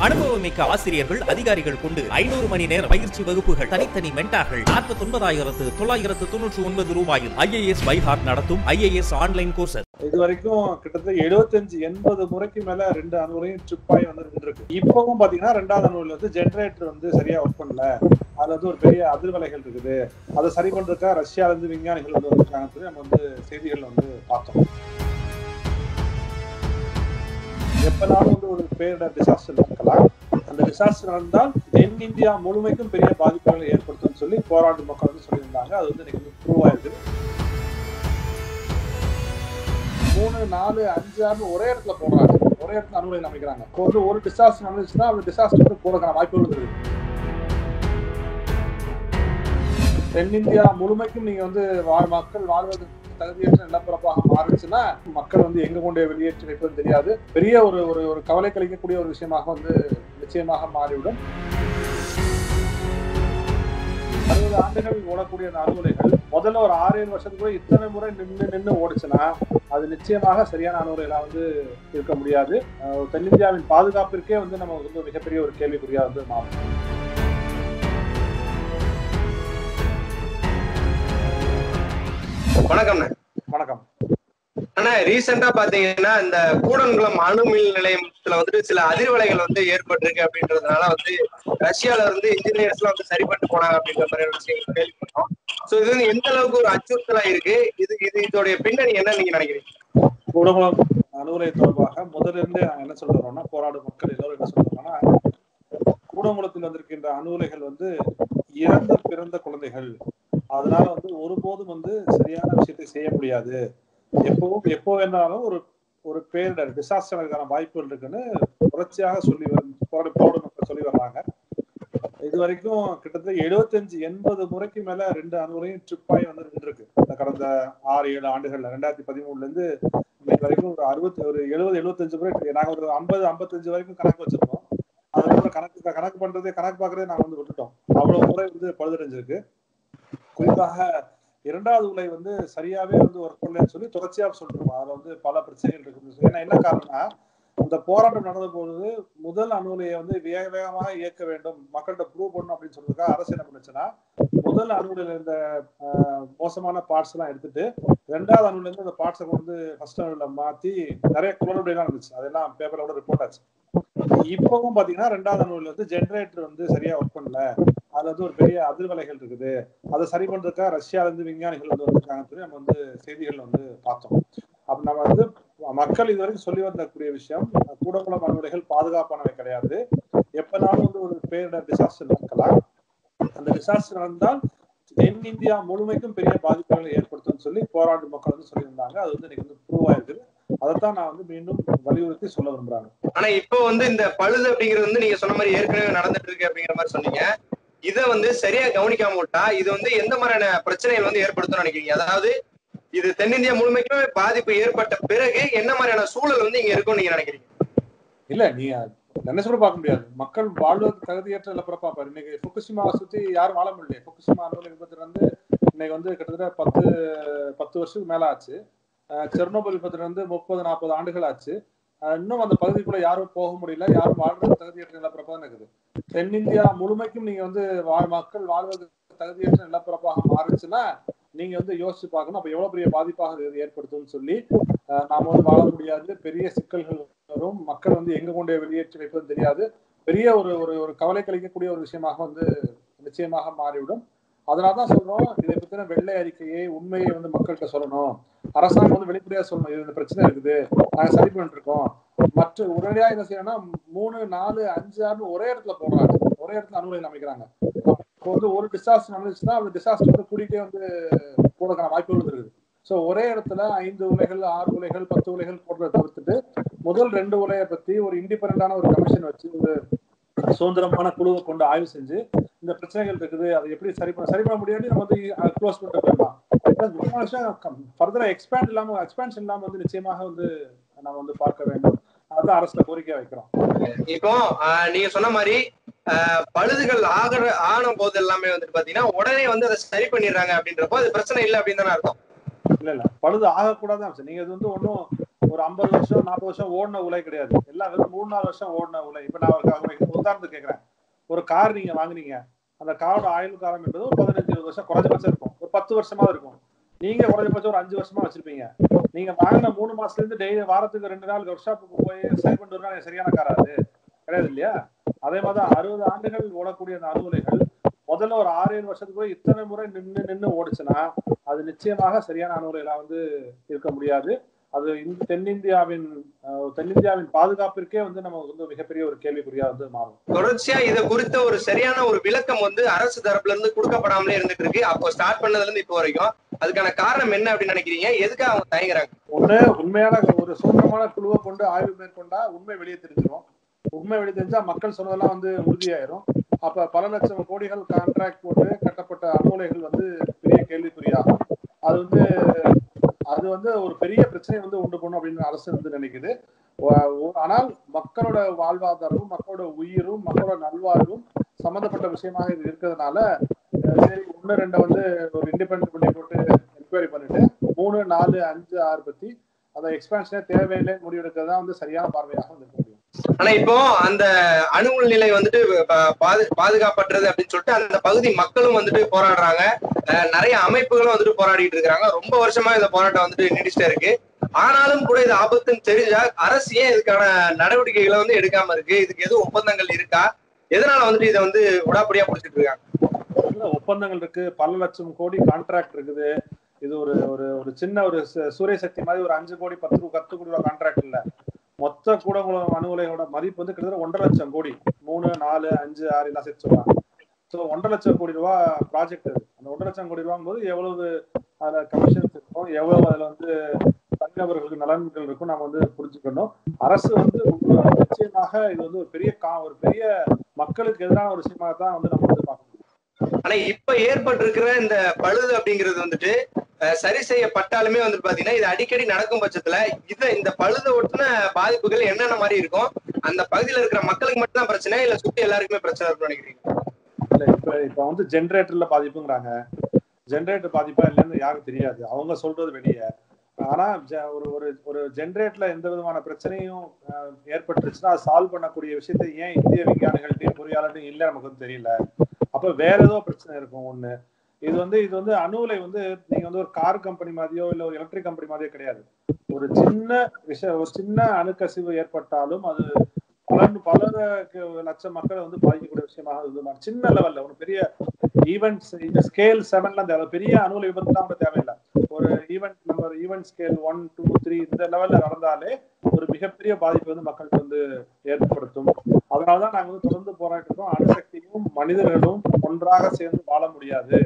அனுபவமிக்க ஆசிரியர்கள் அதிகாரிகள் கொண்டு ஐநூறு மணி நேர பயிற்சி வகுப்புகள் தனித்தனி மென்டார்கள் நாற்பத்தி ஒன்பதாயிரத்து தொள்ளாயிரத்து தொன்னூற்றி ஒன்பது ரூபாயில் ஐஏஎஸ் பைஹார்ட் நடத்தும் ஐஏஎஸ் ஆன்லைன் கோர்ஸ் இது வரைக்கும் கிட்டத்தட்ட எழுபத்தஞ்சு எண்பது முறைக்கு மேல ரெண்டு அணுகுறையும் ட்ரிப் ஆகி வந்து நின்றுருக்கு இப்பவும் பாத்தீங்கன்னா ரெண்டாவது அணுகுல வந்து ஜென்ரேட்டர் வந்து சரியா ஒர்க் பண்ணல அதுல வந்து ஒரு பெரிய அதிர்வலைகள் இருக்குது அதை சரி பண்றதுக்கா ரஷ்யால இருந்து விஞ்ஞானிகள் வந்து வந்திருக்காங்கன்னு சொல்லி நம்ம வந்து செய்திகள் வந்து பார்த்தோம் எப்பனாலும் வந்து ஒரு பேரிடர் டிசாஸ்டர் நடக்கலாம் அந்த டிசாஸ்டர் நடந்தால் தென் இந்தியா முழுமைக்கும் பெரிய பாதிப்புகளை ஏற்படுத்தும் சொல்லி போராடும் மக்கள் வந்து சொல்லியிருந்தாங்க அது வந்து இன்னைக்கு வந்து ப்ரூவ் ஆயிருக்கு மூணு நாலு அஞ்சு ஆறு ஒரே இடத்துல போடுறாங்க ஒரே இடத்துல அனுமதி அமைக்கிறாங்க இப்போ வந்து ஒரு டிசாஸ்டர் நடந்துச்சுன்னா அந்த டிசாஸ்டர் வந்து போறதுக்கான வாய்ப்புகள் இருக்கு தென்னிந்தியா முழுமைக்கும் நீங்க வந்து வாழ் மக்கள் வாழ்வதற்கு தகுதியற்ற நிலப்பரப்பாக மாறுச்சுன்னா மக்கள் வந்து எங்க கொண்டே வெளியேற்றி வைப்பது தெரியாது பெரிய ஒரு ஒரு ஒரு கவலை கழிக்கக்கூடிய ஒரு விஷயமாக வந்து நிச்சயமாக மாறிவிடும் அறுபது ஆண்டுகள் ஓடக்கூடிய அந்த அலுவலைகள் முதல்ல ஒரு ஆறு ஏழு வருஷத்துக்கு இத்தனை முறை நின்று நின்று ஓடுச்சுன்னா அது நிச்சயமாக சரியான அணுகுறையில வந்து இருக்க முடியாது அஹ் தென்னிந்தியாவின் பாதுகாப்பிற்கே வந்து நம்ம வந்து மிகப்பெரிய ஒரு கேள்விக்குறியா வந்து மாறும் வணக்கம்ண்ணே வணக்கம் அண்ணா ரீசெண்டா பாத்தீங்கன்னா இந்த கூடன்குளம் அணுமின் நிலையத்துல வந்துட்டு சில அதிர்வலைகள் வந்து ஏற்பட்டிருக்கு அப்படின்றதுனால வந்து ரஷ்யால இருந்து இன்ஜினியர்ஸ் எல்லாம் வந்து சரி பண்ணிட்டு போனாங்க அப்படின்ற மாதிரி ஒரு விஷயம் கேள்விப்பட்டோம் சோ இது வந்து எந்த அளவுக்கு ஒரு அச்சுறுத்தலா இருக்கு இது இது இதோடைய பின்னணி என்ன நீங்க நினைக்கிறீங்க கூடங்குளம் அலுவலை தொடர்பாக முதல்ல இருந்தே நாங்க என்ன சொல்றோம்னா போராடும் மக்கள் எல்லோரும் என்ன சொல்றோம்னா கூடங்குளத்தில் வந்திருக்கின்ற அணுகுலைகள் வந்து இறந்த பிறந்த குழந்தைகள் அதனால வந்து ஒருபோதும் வந்து சரியான விஷயத்தை செய்ய முடியாது எப்பவும் எப்போ வேணாலும் ஒரு ஒரு பேரிடர் டிசாஸ்டருக்கான வாய்ப்புகள் இருக்குன்னு தொடர்ச்சியாக சொல்லி வரும் போராட போராடும் மக்கள் சொல்லி வர்றாங்க இது வரைக்கும் கிட்டத்தட்ட எழுபத்தஞ்சு எண்பது முறைக்கு மேல ரெண்டு அணுகுறையும் ட்ரிப் ஆகி வந்து நின்றுருக்கு இந்த கடந்த ஆறு ஏழு ஆண்டுகள்ல ரெண்டாயிரத்தி பதிமூணுல இருந்து இன்னைக்கு வரைக்கும் ஒரு அறுபத்தி ஒரு எழுபது எழுபத்தஞ்சு முறை நாங்க ஒரு ஐம்பது ஐம்பத்தஞ்சு வரைக்கும் கணக்கு வச்சிருக்கோம் அதுக்கப்புறம் கணக்கு கணக்கு பண்றதே கணக்கு பாக்குறதே நாங்க வந்து விட்டுட்டோம் அவ்வளவு முறை வந்து பழுதடைஞ்சிருக்கு குறிப்பாக இரண்டாவது உலை வந்து சரியாவே வந்து ஒர்க் பண்ணலன்னு சொல்லி தொடர்ச்சியா சொல்றோம் அதுல வந்து பல பிரச்சனைகள் இருக்கு ஏன்னா என்ன காரணம்னா அந்த போராட்டம் நடந்த பொழுது முதல் அணுகுலையை வந்து வேக வேகமாக இயக்க வேண்டும் மக்கள்கிட்ட ப்ரூவ் பண்ணணும் அப்படின்னு சொல்றதுக்காக அரசு என்ன பண்ணுச்சுன்னா முதல் அணுகுலையில இருந்த ஆஹ், மோசமான பார்ட்ஸ் எல்லாம் எடுத்துட்டு ரெண்டாவது அணுகுல இருந்து அந்த பார்ட்ஸை கொண்டு வந்து ஃபர்ஸ்ட் அணுகுல மாத்தி நிறைய குளறுபடியெல்லாம் இருந்துச்சு அதெல்லாம் பேப்பரோட ரிப்போர்ட் ஆச்சு இப்பவும் பாத்தீங்கன்னா ரெண்டாவது அணுகுல வந்து ஜென்ரேட்டர் வந்து சரியா ஒர்க் பண்ணல அதுல வந்து ஒரு பெரிய அதிர்வலைகள் இருக்குது அதை சரி பண்றதுக்காக ரஷ்யால இருந்து விஞ்ஞானிகள் வந்து வந்திருக்காங்கன்னு சொல்லி நம்ம வந்து செய்திகள் வந்து பார்த்தோம் அப்ப நம்ம வந்து மக்கள் இதுவரைக்கும் சொல்லி வந்தக்கூடிய விஷயம் கூடங்குளம் அணுகுலைகள் பாதுகாப்பானவை கிடையாது எப்பனாலும் வந்து ஒரு பேரிடர் டிசாஸ்டர் நடக்கலாம் அந்த டிசாஸ்டர் நடந்தால் தென் இந்தியா முழுமைக்கும் பெரிய பாதிப்புகளை ஏற்படுத்தும் சொல்லி போராடும் மக்கள் வந்து சொல்லியிருந்தாங்க அது வந்து இன்னைக்கு வந்து ப்ரூவ் ஆயிருக்குது அதைத்தான் நான் வந்து மீண்டும் வலியுறுத்தி சொல்ல விரும்புறாங்க ஆனா இப்போ வந்து இந்த பழுது அப்படிங்கிறது வந்து நீங்க சொன்ன மாதிரி ஏற்கனவே நடந்துட்டு இருக்கு அப்படிங்கிற மாதிரி சொன்னீங்க இதை வந்து சரியா கவனிக்காம விட்டா இது வந்து எந்த மாதிரியான பிரச்சனைகள் வந்து ஏற்படுத்தும்னு நினைக்கிறீங்க அதாவது இது தென்னிந்தியா முழுமைக்குமே பாதிப்பு ஏற்பட்ட பிறகு என்ன மாதிரியான சூழல் வந்து இங்க இருக்கும்னு நீங்க நினைக்கிறீங்க இல்ல நீ நினைச்சு கூட பார்க்க முடியாது மக்கள் வாழ்வதற்கு தகுதியற்ற நிலப்பரப்பா பாரு இன்னைக்கு புக்குசிமாவை சுத்தி யாரும் வாழ முடியல புக்குசிமா அனுபவ விபத்துல இருந்து இன்னைக்கு வந்து கிட்டத்தட்ட பத்து பத்து வருஷத்துக்கு மேல ஆச்சு அஹ் செர்னோபில் விபத்துல இருந்து முப்பது நாற்பது ஆண்டுகள் ஆச்சு அஹ் இன்னும் அந்த பகுதிக்குள்ள யாரும் போக முடியல யாரும் வாழ்றது தகுதியற்ற நிலப்பரப்பா தான் இருக்குது தென்னிந்தியா முழுமைக்கும் நீங்க வந்து வாழ் மக்கள் வாழ்வதற்கு தகுதியற்ற நிலப்பரப்பாக மாறுச்சுன்னா நீங்க வந்து யோசிச்சு பார்க்கணும் அப்ப எவ்வளவு பெரிய பாதிப்பாக இது ஏற்படுத்தும்னு சொல்லி அஹ் நாம வந்து வாழ முடியாது பெரிய சிக்கல்கள் வரும் மக்கள் வந்து எங்க கொண்டு வெளியேற்றி வைப்பது தெரியாது பெரிய ஒரு ஒரு ஒரு கவலை கழிக்கக்கூடிய ஒரு விஷயமாக வந்து நிச்சயமாக மாறிவிடும் அதனாலதான் சொல்றோம் இதை பத்தின வெள்ளை அறிக்கையை உண்மையை வந்து மக்கள்கிட்ட சொல்லணும் அரசாங்கம் வந்து வெளிப்படையா சொல்லணும் இது இந்த பிரச்சனை இருக்குது நாங்க சரி பண்ணிட்டு இருக்கோம் மற்ற உடனடியா என்ன செய்யணும்னா மூணு நாலு அஞ்சு ஆறு ஒரே இடத்துல போடுறாங்க ஒரே இடத்துல அனுமதி அமைக்கிறாங்க இப்போ வந்து ஒரு டிசாஸ்டர் நடந்துச்சுன்னா அந்த டிசாஸ்டர் வந்து கூட்டிகிட்டே வந்து போறதுக்கான வாய்ப்புகள் இருக்குது ஸோ ஒரே இடத்துல ஐந்து உலைகள் ஆறு உலைகள் பத்து உலைகள் போடுறத தவிர்த்துட்டு முதல் ரெண்டு உலையை பத்தி ஒரு இண்டிபெண்டான ஒரு கமிஷன் வச்சு ஒரு சுதந்திரமான குழுவை கொண்டு ஆய்வு செஞ்சு இந்த பிரச்சனைகள் இருக்குது அதை எப்படி சரி பண்ண சரி பண்ண முடியாது நம்ம வந்து க்ளோஸ் பண்ணிட்டு போயிடலாம் ஃபர்தரா எக்ஸ்பேண்ட் இல்லாம எக்ஸ்பேன்ஷன் இல்லாம வந்து நிச்சயமாக வந்து நம்ம வந்து பார்க்க வேண்டும் அதான் அரசுல கோரிக்கை வைக்கிறோம் இப்போ ஆஹ், நீங்க சொன்ன மாதிரி ஆஹ், பழுதுகள் ஆகிற ஆன போது எல்லாமே வந்துட்டு பாத்தீங்கன்னா உடனே வந்து அதை சரி பண்ணிடுறாங்க அப்படின்றப்போ அது பிரச்சனை இல்லை அப்படின்னு தானே அர்த்தம் இல்ல இல்ல பழுது ஆகக்கூடாதான் நீங்க இது வந்து ஒன்றும் ஒரு ஐம்பது வருஷம் நாற்பது வருஷம் ஓடின உலை கிடையாது எல்லாம் வெறும் மூணு நாலு வருஷம் ஓடின உலை இப்ப நான் ஒரு ஒரு உதாரணத்துக்கு கேட்கறேன் ஒரு கார் நீங்க வாங்குனீங்க அந்த காரோட ஆயுள் காலம் என்பது ஒரு பதினஞ்சு இருபது வருஷம் குறைஞ்சபட்சம் இருக்கும் ஒரு பத்து வருஷமா இருக்கும் நீங்க குறைஞ்சபட்சம் ஒரு அஞ்சு வருஷமா வச்சிருப்பீங்க நீங்க வாங்கின மூணு மாசத்துல இருந்து டெய்லி வாரத்துக்கு ரெண்டு நாள் ஒர்க் ஷாப்புக்கு போய் சரி பண்ணிட்டு வரணும் எனக்கு சரியான காரா அது கிடையாது இல்லையா அதே மாதிரி அறுபது ஆண்டுகள் ஓடக்கூடிய அந்த அலுவலைகள் முதல்ல ஒரு ஆறு ஏழு வருஷத்துக்கு போய் இத்தனை முறை நின்று நின்று ஓடுச்சுன்னா அது நிச்சயமாக சரியான அணுகுலைகளா வந்து இருக்க முடியாது அது இந்த தென்னிந்தியாவின் அஹ், தென்னிந்தியாவின் பாதுகாப்பிற்கே வந்து நம்ம வந்து மிகப்பெரிய ஒரு கேள்விக்குறியா வந்து மாறும் தொடர்ச்சியா இத குறித்த ஒரு சரியான ஒரு விளக்கம் வந்து அரசு தரப்புல இருந்து கொடுக்கப்படாமலே இருந்துட்டு இருக்கு அப்போ ஸ்டார்ட் பண்ணதுல இருந்து இப்போ வரைக்கும் அதுக்கான காரணம் என்ன அப்படின்னு நினைக்கிறீங்க எதுக்கு அவங்க தயங்குறாங்க ஒண்ணு உண்மையான ஒரு சுதந்திரமான குழுவை கொண்டு ஆய்வு மேற்கொண்டா உண்மை வெளியே தெரிஞ்சிடும் உண்மை வெளியே தெரிஞ்சா மக்கள் சொன்னதெல்லாம் வந்து உறுதியாயிரும் அப்ப பல லட்சம் கோடிகள் கான்ட்ராக்ட் போட்டு கட்டப்பட்ட அலுவலைகள் வந்து பெரிய கேள்விக்குறியாகும் அது வந்து அது வந்து ஒரு பெரிய பிரச்சனை வந்து உண்டு பண்ணும் அப்படின்னு அரசு வந்து நினைக்குது வ- ஒ- ஆனால் மக்களோட வாழ்வாதாரமும் மக்களோட உயிரும் மக்களோட நல்வாழ்வும் சம்பந்தப்பட்ட விஷயமாக இது இருக்கிறதுனால அஹ் சரி ஒண்ணு ரெண்டை வந்து ஒரு இண்டிபெண்ட் பண்ணி போட்டு என்கொயரி பண்ணிட்டு மூணு நாலு அஞ்சு ஆறு பத்தி அந்த எக்ஸ்பான்ஷனே தேவையில்லை முடிவெடுக்கிறது தான் வந்து சரியான பார்வையாக வந்து இருக்க முடியும் ஆனா இப்போ அந்த அணு உள் நிலை வந்துட்டு ப- பாது பாதுகாப்பற்றது அப்படின்னு சொல்லிட்டு அந்த பகுதி மக்களும் வந்துட்டு போராடுறாங்க அஹ் நிறைய அமைப்புகளும் வந்துட்டு போராடிட்டு இருக்காங்க ரொம்ப வருஷமா இந்த போராட்டம் வந்துட்டு நீடிச்சுட்டே இருக்கு ஆனாலும் கூட இது ஆபத்துன்னு தெரிஞ்சா அரசு ஏன் இதுக்கான நடவடிக்கைகளை வந்து எடுக்காம இருக்கு இதுக்கு எதுவும் ஒப்பந்தங்கள் இருக்கா எதனால வந்துட்டு இதை வந்து உடாப்படியா பிடிச்சிட்டு இருக்காங்க இல்ல, ஒப்பந்தங்கள் இருக்கு பல லட்சம் கோடி கான்ட்ராக்ட் இருக்குது இது ஒரு ஒரு ஒரு சின்ன ஒரு சு- சூரிய சக்தி மாதிரி ஒரு அஞ்சு கோடி பத்து ரூபா பத்து கோடி ரூபா கான்ட்ராக்ட் இல்ல மொத்த கூடங்குளம் அணுகுலையோட மதிப்பு வந்து கிட்டத்தட்ட ஒன்றரை லட்சம் கோடி மூணு நாலு அஞ்சு ஆறு எல்லாம் சேர்த்து சொல்றாங்க ஸோ ஒன்றரை லட்சம் கோடி ரூபா ப்ராஜெக்ட் அது அந்த ஒன்றரை லட்சம் கோடி ரூபாங்கும் போது எவ்வளவு அதுல கமிஷன்ஸ் இருக்கும் எவ்வளவு அதுல வந்து தனிநபர்களுக்கு நலன்கள் இருக்கும் நம்ம வந்து புரிஞ்சுக்கணும் அரசு வந்து நிச்சயமாக இது வந்து ஒரு பெரிய கா ஒரு பெரிய மக்களுக்கு எதிரான ஒரு விஷயமாக தான் வந்து நம்ம வந்து பார்க்கணும் ஆனா இப்ப ஏற்பட்டிருக்கிற இந்த பழுது அப்படிங்கிறது வந்துட்டு அஹ், சரி செய்யப்பட்டாலுமே வந்துட்டு பாத்தீங்கன்னா இது அடிக்கடி நடக்கும் பட்சத்துல இத இந்த பழுத ஒட்டின பாதிப்புகள் என்னென்ன மாதிரி இருக்கும் அந்த பகுதியில இருக்கிற மக்களுக்கு மட்டும் தான் பிரச்சனை இல்ல சுத்தி எல்லாருக்குமே பிரச்சனை இருக்கும்னு நினைக்கிறீங்க இல்ல இப்ப இப்ப வந்து ஜென்ரேட்டர்ல பாதிப்புங்கிறாங்க ஜென்ரேட்டர் பாதிப்பா இல்லைன்னு யாருக்கும் தெரியாது அவங்க சொல்றது வெளியே ஆனா ஜ- ஒரு ஒரு ஒரு ஜென்ரேட்டர்ல எந்த விதமான பிரச்சனையும் அஹ், ஏற்பட்டுருச்சுன்னா அதை சால்வ் பண்ணக்கூடிய விஷயத்தை ஏன் இந்திய விஞ்ஞானிகள்ட்டையும் பொறியாளர்ட்டையும் இல்லை நமக்கு வந்து தெரியல அப்ப வேற ஏதோ பிரச்சனை இருக்கும் ஒண்ணு இது வந்து இது வந்து அணுவுலை வந்து நீங்க வந்து ஒரு கார் கம்பெனி மாதிரியோ இல்ல ஒரு எலக்ட்ரிக் கம்பெனி மாதிரியோ கிடையாது ஒரு சின்ன விஷயம் ஒரு சின்ன அணுக்கசிவு ஏற்பட்டாலும் அது பல பல லட்சம் மக்களை வந்து பாதிக்கக்கூடிய விஷயமாக இது மா- சின்ன லெவல்ல ஒரு பெரிய ஈவெண்ட்ஸ் இந்த ஸ்கேல் செவன்லாம் தேவை பெரிய அணுகுல விபத்துலாம் கூட தேவையில்லை ஒரு event number event scale one two three இந்த லெவல்ல நடந்தாலே ஒரு மிகப்பெரிய பாதிப்பு வந்து மக்களுக்கு வந்து ஏற்படுத்தும் அதனாலதான் நாங்க வந்து தொடர்ந்து போராடிட்டு இருக்கோம் அணுசக்தியும் மனிதர்களும் ஒன்றாக சேர்ந்து வாழ முடியாது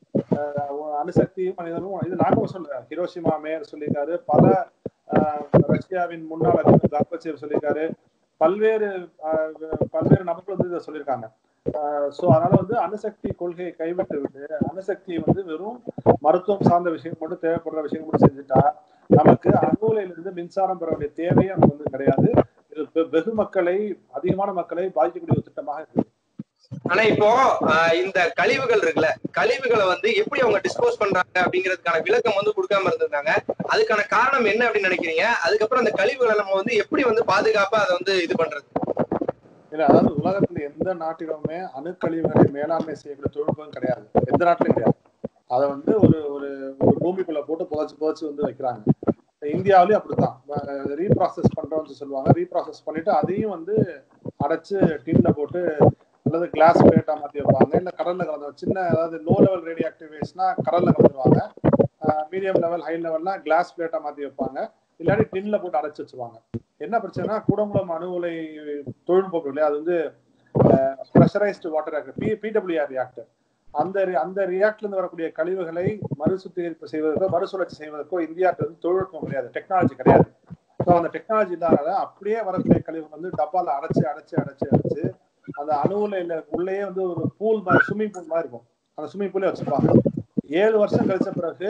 அஹ் அணுசக்தியும் மனிதனும் இது நாங்க சொல்ல ஹிரோஷிமா மேயர் சொல்லியிருக்காரு பல அஹ், ரஷ்யாவின் முன்னாள் அதிபர் கார்பச்சேவ் சொல்லியிருக்காரு பல்வேறு அஹ், பல்வேறு நபர்கள் வந்து இதை சொல்லியிருக்காங்க சோ அதனால வந்து அணுசக்தி கொள்கையை கைவிட்டு விட்டு அணுசக்தியை வந்து வெறும் மருத்துவம் சார்ந்த விஷயம் மட்டும் தேவைப்படுற விஷயம் மட்டும் செஞ்சுட்டா நமக்கு அணுலையிலிருந்து மின்சாரம் பெற வேண்டிய தேவையே நமக்கு வந்து கிடையாது இது வெ- வெகு மக்களை அதிகமான மக்களை பாதிக்கக்கூடிய ஒரு திட்டமாக இருக்கு ஆனா இப்போ ஆஹ், இந்த கழிவுகள் இருக்குல்ல கழிவுகளை வந்து எப்படி அவங்க டிஸ்போஸ் பண்றாங்க அப்படிங்கிறதுக்கான விளக்கம் வந்து கொடுக்காம இருந்திருந்தாங்க அதுக்கான காரணம் என்ன அப்படின்னு நினைக்கிறீங்க அதுக்கப்புறம் அந்த கழிவுகளை நம்ம வந்து எப்படி வந்து பாதுகாப்பா அதை வந்து இது பண்றது இல்ல அதாவது உலகத்துல எந்த நாட்டிலுமே அணுக்கழிவுகளை மேலாண்மை செய்யக்கூடிய தொழில்நுட்பம் கிடையாது எந்த நாட்டிலும் கிடையாது அதை வந்து ஒரு ஒரு ஒரு பூமிக்குள்ள போட்டு புதைச்சு புதைச்சு வந்து வைக்கிறாங்க இந்தியாவிலயும் அப்படித்தான் ரீப்ராசஸ் பண்றோம்னு சொல்லுவாங்க ரீப்ராசஸ் பண்ணிட்டு அதையும் வந்து அடைச்சு டின்ல போட்டு அல்லது கிளாஸ் பிளேட்டா மாத்தி வைப்பாங்க இல்ல கடல்ல கலந்து சின்ன அதாவது லோ லெவல் ரேடியோ ஆக்டிவேஷனா கடல்ல கலந்துருவாங்க மீடியம் லெவல் ஹை லெவல்னா கிளாஸ் பிளேட்டா மாத்தி வைப்பாங்க இல்லாட்டி டின்ல போட்டு அடைச்சு வச்சுருவாங்க என்ன பிரச்சனைனா கூடங்குளம் அணு உலை தொழில்நுட்பம் இல்லையா அது வந்து pressurised water reactor P PWR reactor அந்த re- அந்த ரியாக்டர்ல இருந்து வரக்கூடிய கழிவுகளை மறுசுத்திகரிப்பு செய்வதற்கோ மறுசுழற்சி செய்வதற்கோ இந்தியாவுக்கு வந்து தொழில்நுட்பம் கிடையாது டெக்னாலஜி கிடையாது ஸோ அந்த டெக்னாலஜி இல்லாதனால அப்படியே வரக்கூடிய கழிவு வந்து டப்பால அடைச்சு அடைச்சு அடைச்சு அடைச்சு அந்த அணு உலையில உள்ளேயே வந்து ஒரு பூல் மாதிரி ஸ்விம்மிங் பூல் மாதிரி இருக்கும் அந்த ஸ்விம்மிங் பூலே வச்சிருப்பாங்க ஏழு வருஷம் கழிச்ச பிறகு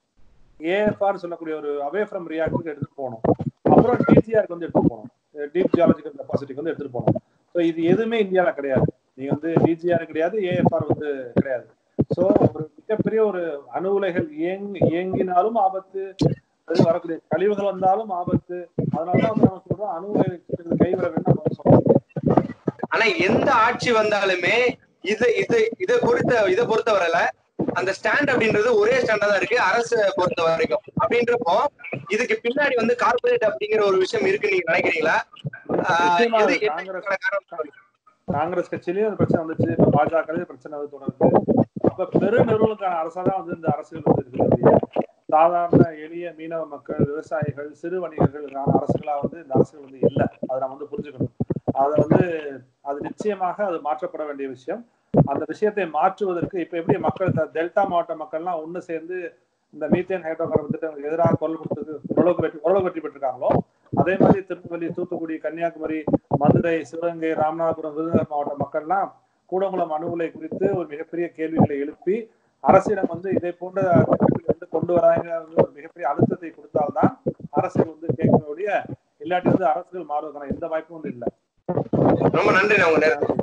ஏஎஃப்ஆர் சொல்லக்கூடிய ஒரு அவே ஃப்ரம் ரியாக்டருக்கு எடுத்துட்டு போகணும் அப்புறம் டிஜிஆருக்கு வந்து எடுத்துட்டு போகணும் டீப் ஜியாலஜிக்கல் கெப்பாசிட்டிக்கு வந்து எடுத்துட்டு போகணும் ஸோ இது எதுவுமே இந்தியாவில் கிடையாது நீங்க வந்து டிஜிஆர் கிடையாது ஏஎஃப்ஆர் வந்து கிடையாது ஸோ ஒரு மிகப்பெரிய ஒரு அணு உலைகள் இயங் இயங்கினாலும் ஆபத்து அது வரக்கூடிய கழிவுகள் வந்தாலும் ஆபத்து அதனாலதான் வந்து நம்ம சொல்றோம் அணு உலை கைவிட வேண்டும் நம்ம சொல்றோம் ஆனா எந்த ஆட்சி வந்தாலுமே இது இது இதை பொறுத்த இதை பொறுத்தவரையில அந்த ஸ்டாண்ட் அப்படின்றது ஒரே ஸ்டாண்டா தான் இருக்கு அரசு பொறுத்த வரைக்கும் அப்படின்றப்போ இதுக்கு பின்னாடி வந்து கார்பரேட் அப்படிங்கிற ஒரு விஷயம் இருக்கு நீங்க நினைக்கிறீங்களா ஆஹ் நிச்சயமா எது- அது என்ன காங்கிரஸ் காரணம் காங்கிரஸ் கட்சியிலயும் அந்த பிரச்சனை வந்துச்சு இப்ப பாஜக பிரச்சனை வந்து தொடருது அப்ப பெருநிறுவனங்களுக்கான அரசா தான் வந்து இந்த அரசியல் வந்து இருக்குது ஒழிய சாதாரண எளிய மீனவ மக்கள் விவசாயிகள் சிறு வணிகர்களுக்கான அரசுகளா வந்து இந்த அரசுகள் வந்து இல்லை அதை நம்ம வந்து புரிஞ்சுக்கணும் அதை வந்து அது நிச்சயமாக அது மாற்றப்பட வேண்டிய விஷயம் அந்த விஷயத்தை மாற்றுவதற்கு இப்ப எப்படி மக்கள் த- டெல்டா மாவட்ட மக்கள்லாம் ஒண்ணு சேர்ந்து இந்த மீத்தேன் ஹைட்ரோ கார்பன் திட்டங்களுக்கு எதிராக குரல் கொடுத்தது ஓரளவுக்கு வெற்றி ஓரளவு வெற்றி பெற்றிருக்காங்களோ அதே மாதிரி திருநெல்வேலி தூத்துக்குடி கன்னியாகுமரி மதுரை சிவகங்கை ராமநாதபுரம் விருதுநகர் மாவட்ட மக்கள்லாம் கூடங்குளம் அணு உலை குறித்து ஒரு மிகப்பெரிய கேள்விகளை எழுப்பி அரசிடம் வந்து இதை போன்ற திட்டங்களை வந்து கொண்டு வராங்க ஒரு மிகப்பெரிய அழுத்தத்தை கொடுத்தால்தான் அரசியல் வந்து கேட்கக்கூடிய இல்லாட்டி வந்து அரசுகள் மாறுவதற்கான எந்த வாய்ப்பும் வந்து இல்லை ரொம்ப நன்றி நான் உங்க நேரத்துக்கு